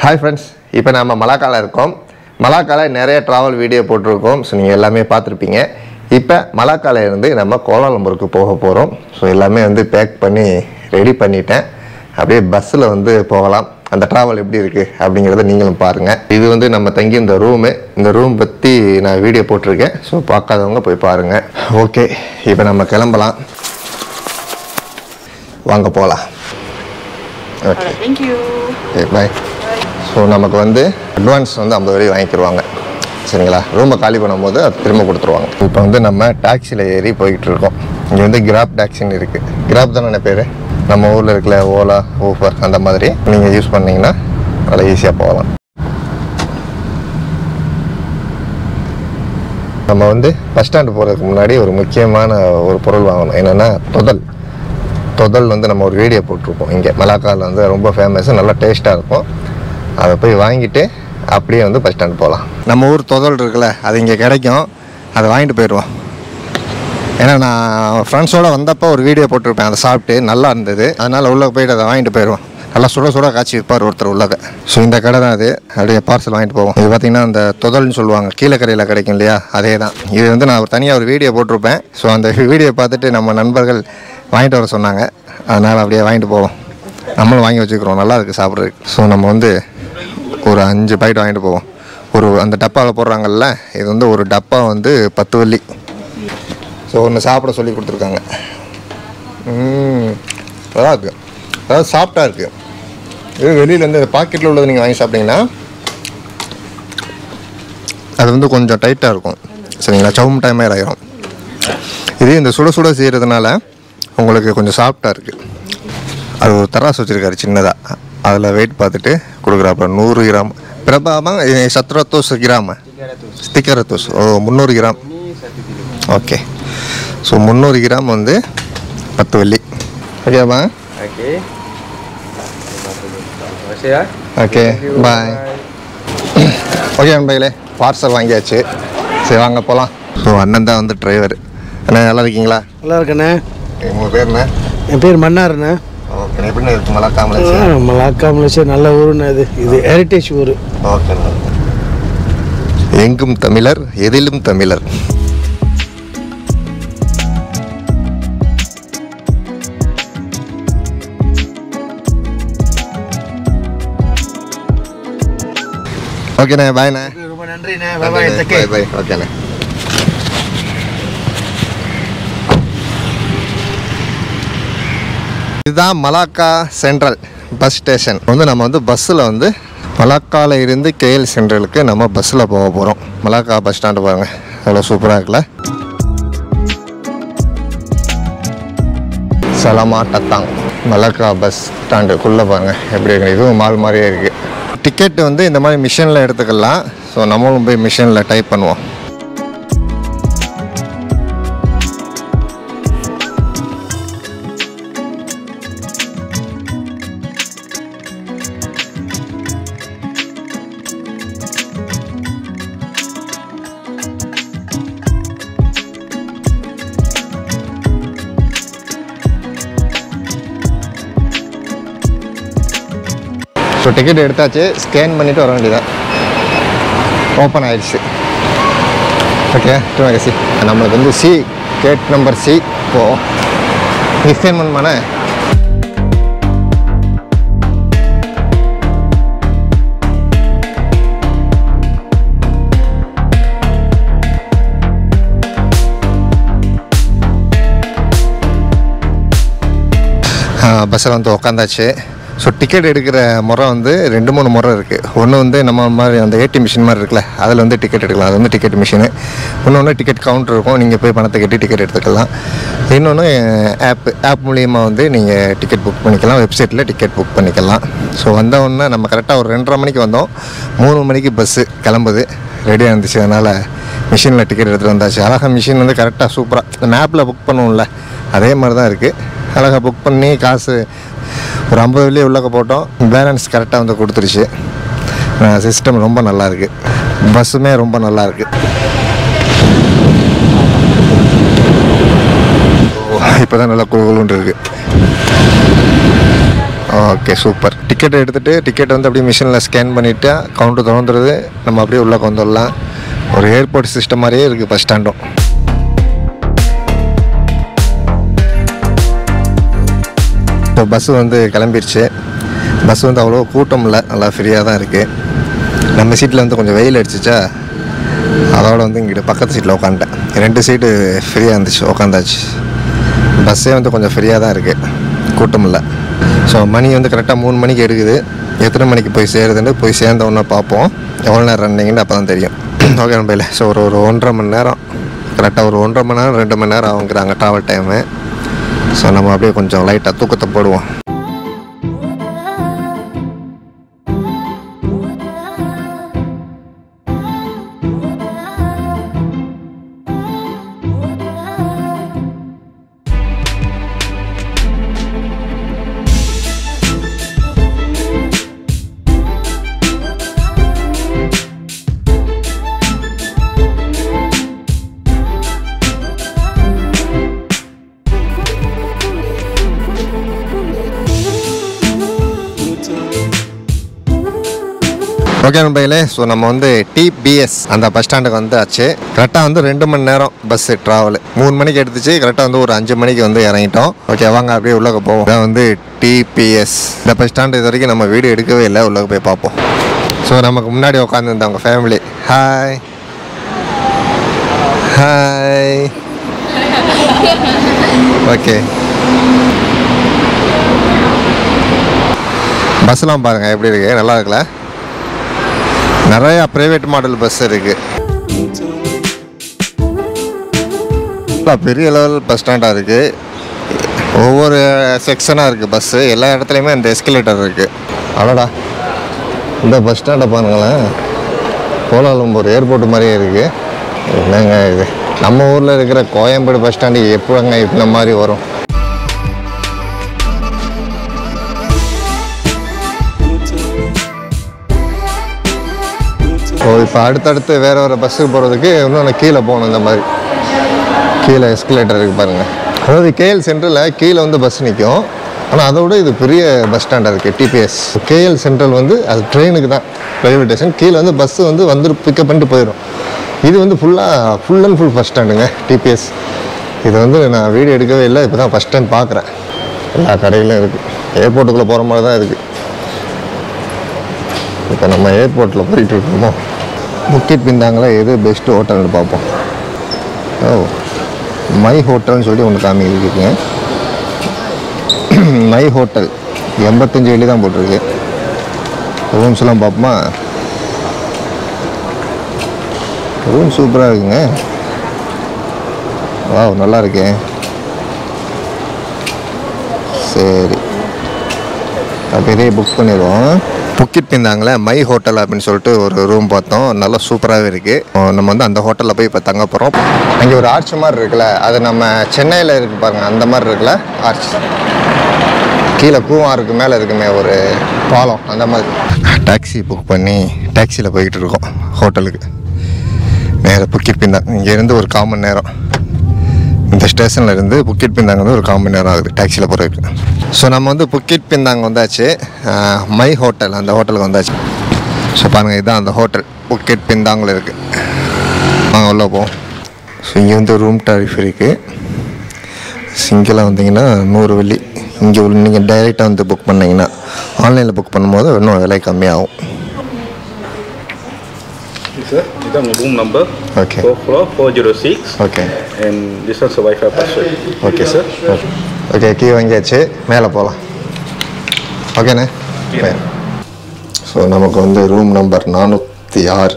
Hi friends இப்போ நம்ம மலாக்கால இருக்கோம் மலாக்கால நிறைய ட்ராவல் வீடியோ போட்டிருக்கோம் ஸோ நீங்கள் எல்லாமே பார்த்துருப்பீங்க இப்போ மலாக்கால இருந்து நம்ம கோலாலம்பூருக்கு போக போகிறோம் ஸோ எல்லாமே வந்து பேக் பண்ணி ரெடி பண்ணிட்டேன் அப்படியே பஸ்ஸில் வந்து போகலாம் அந்த ட்ராவல் எப்படி இருக்குது அப்படிங்கிறத நீங்களும் பாருங்கள் இது வந்து நம்ம தங்கி இந்த ரூமு இந்த ரூம் பற்றி நான் வீடியோ போட்டிருக்கேன் ஸோ பார்க்காதவங்க போய் பாருங்கள் ஓகே இப்போ நம்ம கிளம்பலாம் வாங்க போகலாம் okay Thank you. Bye so நமக்கு வந்து அட்வான்ஸ் வந்து ஐம்பது வரை வாங்கிக்கிடுவாங்க சரிங்களா ரூமை காலி பண்ணும்போது அது திரும்ப கொடுத்துருவாங்க இப்போ வந்து நம்ம டாக்ஸியில் ஏறி போய்கிட்டு இருக்கோம் இங்கே வந்து கிராப் டாக்ஸின்னு இருக்குது கிராப் தானே பேர் நம்ம ஊரில் இருக்கல ஓலா ஊஃபர் அந்த மாதிரி நீங்கள் யூஸ் பண்ணீங்கன்னா நல்லா ஈஸியாக போகலாம் நம்ம வந்து பஸ் ஸ்டாண்டு போகிறதுக்கு முன்னாடி ஒரு முக்கியமான ஒரு பொருள் வாங்கணும் என்னென்னா தொதல் தொதல் வந்து நம்ம ஒரு வீடியோ போட்டிருப்போம் இங்கே மலாக்காவில் வந்து ரொம்ப ஃபேமஸ் நல்லா டேஸ்ட்டாக இருக்கும் அதை போய் வாங்கிட்டு அப்படியே வந்து பஸ் ஸ்டாண்ட் போகலாம் நம்ம ஊர் தொதல் இருக்குல்ல அது இங்கே கிடைக்கும் அதை வாங்கிட்டு போயிடுவோம் ஏன்னா நான் ஃப்ரெண்ட்ஸோடு வந்தப்போ ஒரு வீடியோ போட்டிருப்பேன் அதை சாப்பிட்டு நல்லா இருந்தது அதனால் உள்ளே போயிட்டு அதை வாங்கிட்டு போயிடுவோம் நல்லா சுட சுட காய்ச்சி விற்பார் ஒருத்தர் உள்ளதை ஸோ இந்த கடை தான் அது அப்படியே பார்சல் வாங்கிட்டு போவோம் இது பார்த்தீங்கன்னா அந்த தொதல்னு சொல்லுவாங்க கீழக்கரையில் கிடைக்கும் இல்லையா அதே தான் இது வந்து நான் ஒரு தனியாக ஒரு வீடியோ போட்டிருப்பேன் ஸோ அந்த வீடியோ பார்த்துட்டு நம்ம நண்பர்கள் வாங்கிட்டு வர சொன்னாங்க அதனால் அப்படியே வாங்கிட்டு போவோம் நம்மளும் வாங்கி வச்சுக்கிறோம் நல்லா இருக்குது சாப்பிட்றதுக்கு ஸோ நம்ம வந்து ஒரு அஞ்சு பாக்கெட் வாங்கிட்டு போவோம் ஒரு அந்த டப்பாவில் போடுறாங்கல்ல இது வந்து ஒரு டப்பா வந்து பத்து வள்ளி ஸோ ஒன்று சாப்பிட சொல்லி கொடுத்துருக்காங்க ம் நல்லா இருக்கு அதாவது சாஃப்டாக இருக்குது இது வெளியிலேருந்து பாக்கெட்டில் உள்ளது நீங்கள் வாங்கி சாப்பிட்டீங்கன்னா அது வந்து கொஞ்சம் டைட்டாக இருக்கும் சரிங்களா சவும் டைம் ஆயிரும் இது இந்த சுட சுட செய்கிறதுனால உங்களுக்கு கொஞ்சம் சாஃப்டாக இருக்குது அது ஒரு தராசு வச்சுருக்காரு சின்னதாக அதில் வெயிட் பார்த்துட்டு கொடுக்குறாப்புல நூறு கிராம் பிரபாமா சத்ரத்தோஸ் கிராம் ஸ்டிக்கரத்தோஸ் ஓ முந்நூறு கிராம் ஓகே ஸோ முந்நூறு கிராம் வந்து பத்து வெள்ளி ஓகேவா Oke. Terima kasih ya. Okay bye okay நண்பர்களே பார்சல் வாங்கியாச்சு சரி வாங்க போகலாம் ஸோ அண்ணன் தான் வந்து டிரைவர் அண்ணா நல்லா இருக்கீங்களா நல்லா இருக்கண்ணே உங்கள் பேர் என்ன என் பேர் மன்னாருண்ணே ஓகே எப்படின்னு இருக்கு மலக்கா மலேசியா மலாக்கா மலேசியா நல்ல ஊருண்ணே இது இது ஹெரிட்டேஜ் ஊர் ஓகே எங்கும் தமிழர் எதிலும் தமிழர் ஓகேண்ணே பாய்ண்ணே ரொம்ப நன்றிண்ணே பாய் பாய் ஓகேண்ணே இதுதான் மலாக்கா சென்ட்ரல் பஸ் ஸ்டேஷன் வந்து நம்ம வந்து பஸ்ஸில் வந்து மலாக்காவில் இருந்து கேஎல் சென்ட்ரலுக்கு நம்ம பஸ்ஸில் போக போகிறோம் மலாக்கா பஸ் ஸ்டாண்டு பாருங்க அவ்வளோ சூப்பராக இருக்குல்ல சலமா டத்தாங் மலாக்கா பஸ் ஸ்டாண்டுக்குள்ளே பாருங்க எப்படி இருக்கு இதுவும் மால் மாதிரியே இருக்குது டிக்கெட் வந்து இந்த மாதிரி மிஷினில் எடுத்துக்கலாம் ஸோ நம்மளும் போய் மிஷினில் டைப் பண்ணுவோம் ஸோ டிக்கெட் எடுத்தாச்சு ஸ்கேன் பண்ணிவிட்டு வர வேண்டியதான் ஓப்பன் ஆயிடுச்சு ஓகே டூ சி நம்மளுக்கு வந்து சி கேட் நம்பர் சி போவோம் இங்கே ஸ்கேன் பண்ணுமாண்ணே பஸ்ஸில் வந்து உக்காந்தாச்சு ஸோ டிக்கெட் எடுக்கிற முறை வந்து ரெண்டு மூணு முறை இருக்குது ஒன்று வந்து நம்ம மாதிரி அந்த ஏடி மிஷின் மாதிரி இருக்குல்ல அதில் வந்து டிக்கெட் எடுக்கலாம் அது வந்து டிக்கெட் மிஷினு இன்னொன்று டிக்கெட் கவுண்டர் இருக்கும் நீங்கள் போய் பணத்தை கட்டி டிக்கெட் எடுத்துக்கலாம் இன்னொன்று ஆப் ஆப் மூலியமாக வந்து நீங்கள் டிக்கெட் புக் பண்ணிக்கலாம் வெப்சைட்டில் டிக்கெட் புக் பண்ணிக்கலாம் ஸோ வந்த உடனே நம்ம கரெக்டாக ஒரு ரெண்டரை மணிக்கு வந்தோம் மூணு மணிக்கு பஸ்ஸு கிளம்புது ரெடியாக இருந்துச்சு அதனால் மிஷினில் டிக்கெட் எடுத்துகிட்டு வந்தாச்சு அழகாக மிஷின் வந்து கரெக்டாக சூப்பராக இந்த ஆப்பில் புக் பண்ணுவோம்ல அதே மாதிரி தான் இருக்குது அழகாக புக் பண்ணி காசு ஒரு ஐம்பது வெள்ளியை உள்ளக்க போட்டோம் பேலன்ஸ் கரெக்டாக வந்து கொடுத்துருச்சு சிஸ்டம் ரொம்ப நல்லா இருக்கு பஸ்ஸுமே ரொம்ப நல்லா இருக்கு இப்போ தான் நல்லா குழுகுலுன்னு இருக்கு ஓகே சூப்பர் டிக்கெட் எடுத்துகிட்டு டிக்கெட் வந்து அப்படியே மிஷினில் ஸ்கேன் பண்ணிவிட்டு கவுண்டர் திறந்துடுது நம்ம அப்படியே உள்ளே வந்துடலாம் ஒரு ஏர்போர்ட் சிஸ்டம் மாதிரியே இருக்குது பஸ் ஸ்டாண்டும் இப்போ பஸ்ஸு வந்து கிளம்பிருச்சு பஸ் வந்து அவ்வளோ கூட்டம் இல்லை நல்லா ஃப்ரீயாக தான் இருக்குது நம்ம சீட்டில் வந்து கொஞ்சம் வெயில் அடிச்சிச்சா அதோட வந்து இங்கிட்டு பக்கத்து சீட்டில் உட்காந்துட்டேன் ரெண்டு சீட்டு ஃப்ரீயாக இருந்துச்சு உட்காந்தாச்சு பஸ்ஸே வந்து கொஞ்சம் ஃப்ரீயாக தான் இருக்குது கூட்டம் இல்லை ஸோ மணி வந்து கரெக்டாக மூணு மணிக்கு எடுக்குது எத்தனை மணிக்கு போய் சேருதுன்னு போய் சேர்ந்த உடனே பார்ப்போம் எவ்வளோ நேரம் ரன்னிங்னு அப்போ தான் தெரியும் ஓகே மொபைல் ஸோ ஒரு ஒரு ஒன்றரை மணி நேரம் கரெக்டாக ஒரு ஒன்றரை மணி நேரம் ரெண்டு மணி நேரம் ஆகுங்கிறாங்க ட்ராவல் டைமு ஸோ நம்ம அப்படியே கொஞ்சம் லைட்டாக தூக்கத்தை போடுவோம் ஓகே நண்பர்களே ஸோ நம்ம வந்து டிபிஎஸ் அந்த பஸ் ஸ்டாண்டுக்கு வந்தாச்சு கரெக்டாக வந்து ரெண்டு மணி நேரம் பஸ்ஸு ட்ராவல் மூணு மணிக்கு எடுத்துச்சு கரெக்டாக வந்து ஒரு அஞ்சு மணிக்கு வந்து இறங்கிட்டோம் ஓகே வாங்க அப்படியே உள்ளே போவோம் இதான் வந்து டிபிஎஸ் இந்த பஸ் ஸ்டாண்டு இது வரைக்கும் நம்ம வீடியோ எடுக்கவே இல்லை உள்ளே போய் பார்ப்போம் ஸோ நமக்கு முன்னாடி உட்காந்துருந்தவங்க ஃபேமிலி ஹாய் ஹாய் ஓகே பஸ்லாம் பாருங்கள் எப்படி இருக்கு நல்லா இருக்குல்ல நிறையா ப்ரைவேட் மாடல் பஸ் இருக்குது பெரிய லெவல் பஸ் ஸ்டாண்டாக இருக்குது ஒவ்வொரு செக்ஷனாக இருக்குது பஸ்ஸு எல்லா இடத்துலையுமே இந்த எஸ்கலேட்டர் இருக்குது அடடா இந்த பஸ் ஸ்டாண்டை பாருங்களேன் கோலாலம்பூர் ஏர்போர்ட் மாதிரியே இருக்குது என்னங்க இது நம்ம ஊரில் இருக்கிற கோயம்பேடு பஸ் ஸ்டாண்டு எப்போங்க இந்த மாதிரி வரும் ஓ இப்போ அடுத்தடுத்து வேற ஒரு பஸ்ஸுக்கு போகிறதுக்கு இன்னொன்று கீழே போகணும் இந்த மாதிரி கீழே எஸ்கலேட்டர் இருக்கு பாருங்கள் அதாவது கேஎல் சென்ட்ரலில் கீழே வந்து பஸ் நிற்கும் ஆனால் அதை விட இது பெரிய பஸ் ஸ்டாண்டாக இருக்குது டிபிஎஸ் கேஎல் சென்ட்ரல் வந்து அது ட்ரெயினுக்கு தான் ரயில்வே ஸ்டேஷன் கீழே வந்து பஸ்ஸு வந்து வந்து பிக்கப் பண்ணிட்டு போயிடும் இது வந்து ஃபுல்லாக ஃபுல் அண்ட் ஃபுல் பஸ் ஸ்டாண்டுங்க டிபிஎஸ் இது வந்து நான் வீடியோ எடுக்கவே இல்லை இப்போ தான் ஃபஸ்ட் டைம் பார்க்குறேன் எல்லா கடையிலும் இருக்குது ஏர்போர்ட்டுக்குள்ளே போகிற மாதிரி தான் இருக்குது இப்போ நம்ம ஏர்போர்ட்டில் போயிட்டு இருக்கோமோ புக்கிட் பிந்தாங்களா எது பெஸ்ட் ஹோட்டல்னு பார்ப்போம் ஓ மை ஹோட்டல்னு சொல்லி ஒன்று காமிக்கிருக்குங்க மை ஹோட்டல் எண்பத்தஞ்சு வெள்ளி தான் போட்டிருக்கு ரூம்ஸ்லாம் பார்ப்போமா ரூம் சூப்பராக இருக்குங்க வாவ் நல்லா இருக்கே சரி அப்படியே புக் பண்ணிடுவோம் புக்கிட் பிந்தாங்களே மை ஹோட்டல் அப்படின்னு சொல்லிட்டு ஒரு ரூம் பார்த்தோம் நல்லா சூப்பராகவே இருக்குது நம்ம வந்து அந்த ஹோட்டலில் போய் இப்போ தங்க போகிறோம் அங்கே ஒரு ஆர்ச் மாதிரி இருக்குல்ல அது நம்ம சென்னையில் இருக்கு பாருங்க அந்த மாதிரி இருக்குல்ல ஆர்ச் கீழே கூவாருக்கு மேலே இருக்குமே ஒரு பாலம் அந்த மாதிரி டாக்ஸி புக் பண்ணி டாக்ஸியில் போய்கிட்டு இருக்கோம் ஹோட்டலுக்கு நேராக புக்கிட் பிந்தாங் இங்கேருந்து ஒரு கால் மணி நேரம் இந்த ஸ்டேஷனில் இருந்து புக்கிட் பிந்தாங்க வந்து ஒரு கால் மணி நேரம் ஆகுது டாக்ஸியில் போகிறதுக்கு ஸோ நம்ம வந்து புக்கிட் பிந்தாங்க வந்தாச்சு அஹ், மை ஹோட்டல் அந்த ஹோட்டலுக்கு வந்தாச்சு ஸோ பாருங்கள் இதுதான் அந்த ஹோட்டல் புக்கிட் பிந்தாங்கில் இருக்குது வாங்க உள்ளே போவோம் ஸோ இங்கே வந்து ரூம் டாரிஃப் இருக்குது சிங்கிளாக வந்தீங்கன்னா நூறு வெள்ளி இங்கே உள்ள நீங்கள் டைரெக்டாக வந்து புக் பண்ணீங்கன்னா ஆன்லைனில் புக் பண்ணும்போது இன்னும் விலை கம்மியாகும் Sir, this is room number Okay. 4 floor 406 okay and this one's a Wi-Fi password. Okay sir okay okay key வாங்கியாச்சு மேலே போகலாம் ஓகேண்ணே ஸோ நமக்கு வந்து ரூம் நம்பர் நானூற்றி ஆறு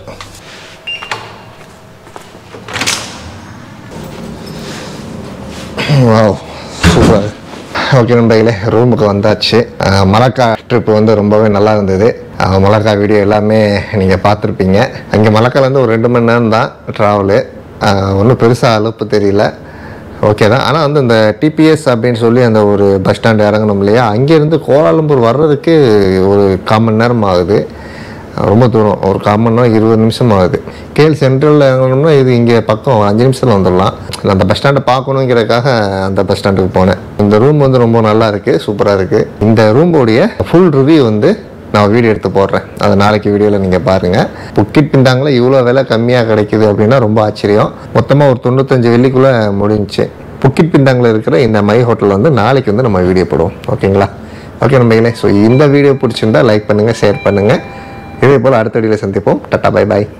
வாவ் சூப்பர் ஓகே நண்பர்களே ரூமுக்கு வந்தாச்சு அஹ், மலக்கா ட்ரிப் வந்து ரொம்பவே நல்லா இருந்தது அஹ், மலக்கா வீடியோ எல்லாமே நீங்கள் பார்த்துருப்பீங்க அங்கே மலக்காலேருந்து ஒரு ரெண்டு மணி நேரம் தான் ட்ராவலு ஒன்றும் பெருசாக அலுப்பு தெரியல ஓகே தான் ஆனால் வந்து இந்த டிபிஎஸ் அப்படின்னு சொல்லி அந்த ஒரு பஸ் ஸ்டாண்ட் இறங்கணும் இல்லையா அங்கேருந்து கோலாலம்பூர் வர்றதுக்கு ஒரு கால் மணி நேரம் ஆகுது ரொம்ப தூரம் ஒரு காமன்னா இருபது நிமிஷம் ஆகுது கேஎல் சென்ட்ரலில் இறங்கணும்னா இது இங்கே பக்கம் ஒரு அஞ்சு நிமிஷத்தில் வந்துடலாம் நான் அந்த பஸ் ஸ்டாண்டை பார்க்கணுங்கிறதுக்காக அந்த பஸ் ஸ்டாண்டுக்கு போனேன் இந்த ரூம் வந்து ரொம்ப நல்லா இருக்குது சூப்பராக இருக்குது இந்த ரூமோடைய ஃபுல் ரிவ்யூ வந்து நான் வீடியோ எடுத்து போடுறேன் அதை நாளைக்கு வீடியோவில் நீங்கள் பாருங்கள் புக்கிட் பிண்டாங்கள இவ்வளோ விலை கம்மியாக கிடைக்குது அப்படின்னா ரொம்ப ஆச்சரியம் மொத்தமாக ஒரு தொண்ணூத்தஞ்சு வெள்ளிக்குள்ளே முடிஞ்சுச்சு புக்கிட் பிண்டாங்கில் இருக்கிற இந்த மை ஹோட்டல் வந்து நாளைக்கு வந்து நம்ம வீடியோ போடுவோம் ஓகேங்களா ஓகே நம்பிங்களே ஸோ இந்த வீடியோ பிடிச்சிருந்தா லைக் பண்ணுங்கள் ஷேர் பண்ணுங்கள் இதே போல் அடுத்த வீடியோவில் சந்திப்போம் டட்டா பை பாய்